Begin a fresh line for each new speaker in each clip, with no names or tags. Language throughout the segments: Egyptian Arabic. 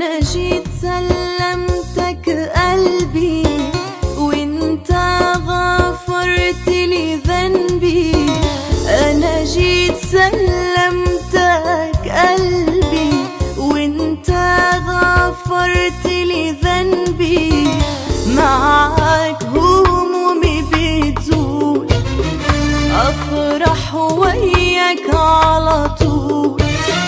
انا جيت سلمتك قلبي وانت غفرت لي ذنبي انا جيت سلمتك قلبي وانت غفرت لي ذنبي معاك همومي بتزول افرح وياك على طول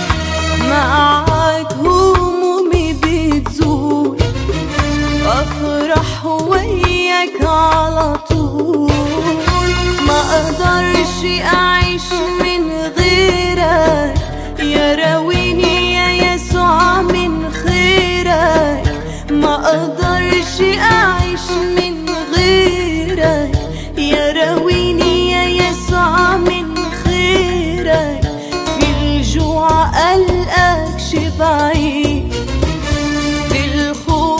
معاك همومي بتزول افرح وياك على طول ما اقدرش اعيش من غيرك يا راويني يا يسوع من خيرك ما اقدرش اعيش من غيرك يا راويني يا يسوع من خيرك في الجوع قلقك شبعي في الخوف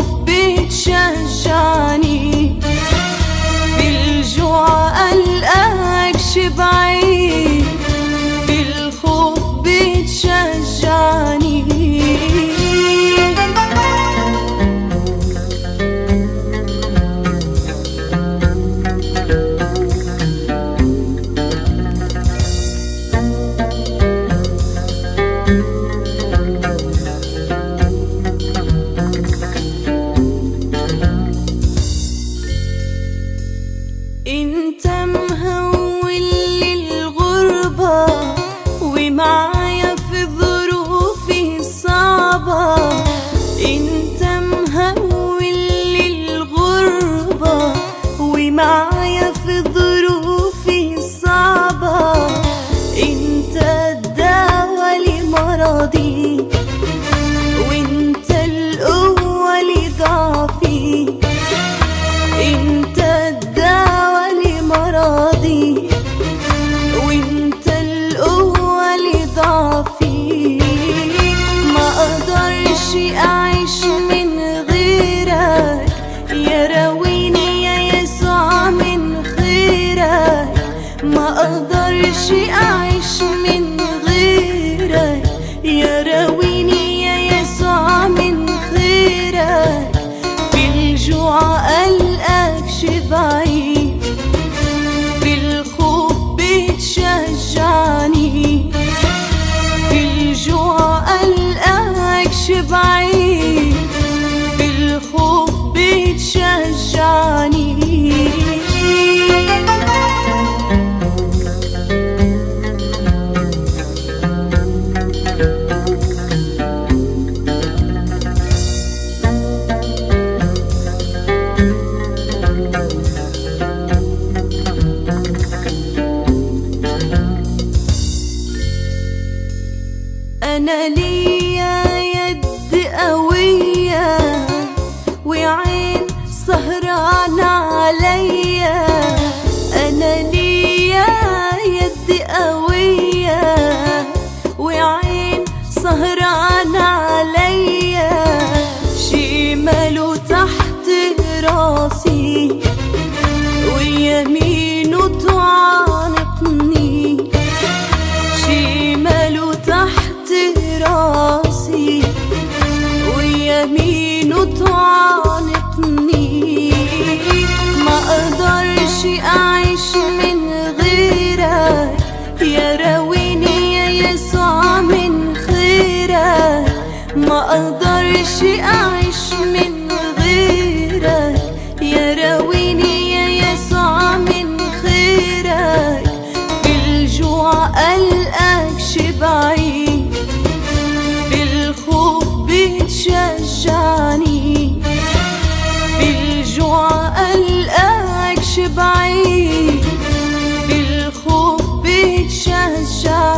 بتشجعني في الجوع قلقك شبعي في الخوف بتشجعني انت مهول للغربة ومعايا في ظروفي الصعبة انت مهول للغربة ومعايا في ظروفي الصعبة انت الدواء لمرضي وانت القوة لضعفي انت الدواء لمرضي وانت القوة لضعفي ما اقدرش اعيش من غيرك يا راويني يا يسوع من خيرك ما اقدرش اعيش من غيرك يا راويني يا يسوع من خيرك في الجوع قلقك شبعي في الخوف بتشجعني في الجوع قلقك شبعي في الخوف بتشجعني أنا ليا يد قوية وعين سهران عليا أنا ليا يد قوية وعين سهران عليا شماله تحت راسي ويمينه تعانقني شماله تحت راسي ويمينه تعانقني ما اقدرش اعيش من غيرك يا راويني يا يسوع من خيرك ما اقدرش اعيش من غيرك يا راويني يا يسوع من خيرك في الجوع قلقك شبعي في الخوف بتشجعني في الجوع قلقك شبعي في الخوف بتشجعني